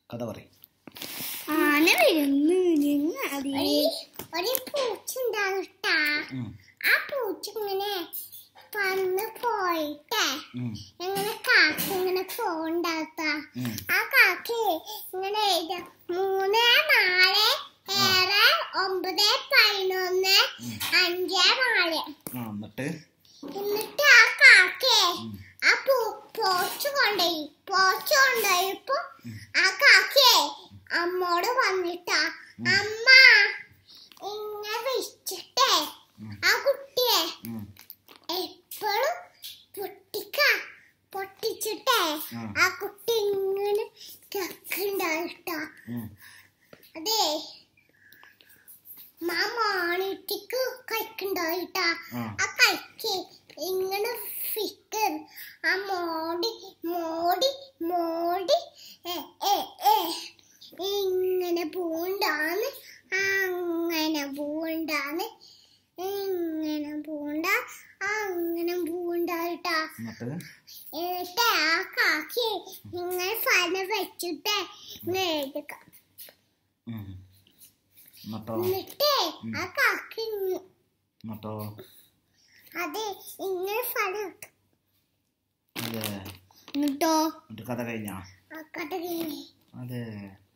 കഥ പറയും ആന വരുന്നു ഞങ്ങൾ ഒരു പൂച്ച ഉണ്ടാകട്ടാ ആ പൂച്ച ഇങ്ങനെ വന്ന് പോയിട്ടേ ഇങ്ങനെ കാക്ക ഇങ്ങനെ പോണ്ടാത്ത ആ കാക്ക ഇങ്ങനെ എഴുത മൂന്ന് നാല് ഏഴ് ഒമ്പത് പതിനൊന്ന് അഞ്ച് നാല് ആ എന്നിട്ട് എന്നിട്ട് ആ കാക്കേ ആ പൂ പോച്ച് കൊണ്ടുപോയി പോച്ച് കൊണ്ടുപോയപ്പോ ആ കാക്കേ അമ്മോട് വന്നിട്ടാ അമ്മ ഇങ്ങനെ വെച്ചിട്ടേ ആ കുട്ടിയെ ഉം. എപ്പോഴും പൊട്ടിക്ക പൊട്ടിച്ചിട്ടേ ആ. ആ കുട്ടി ഇങ്ങനെ കക്കുണ്ടായിട്ടാ ഉം. അതെ മാമാണിട്ടിക്ക് കഴിക്കുണ്ടായിട്ടാ ആ. ആ കഴിക്ക് ഇങ്ങനെ ഫിക്കർ ആ മോടി മോടി മോടി ഏ ഏ ഏ ഇങ്ങനെ പൂണ്ടാന്ന് അങ്ങനെ പൂണ്ടാന്ന് ഇങ്ങനെ പൂണ്ട അങ്ങനെ പൂണ്ടായിട്ടാ എന്നിട്ട് എന്നിട്ട് ആ കാക്കി ഇങ്ങനെ ഫല വെച്ചിട്ട് ഇങ്ങനെ എഴുതുക ഉം. എന്നിട്ടോ എന്നിട്ട് ആ കാക്കി ഇങ്ങ- എന്നിട്ടോ അതെ ഇങ്ങനെ ഫലം ഇട്ടു. അതെ എന്നിട്ടോ എന്നിട്ട് കഥ കഴിഞ്ഞാ ആ കഥ കഴിഞ്ഞ് അതെ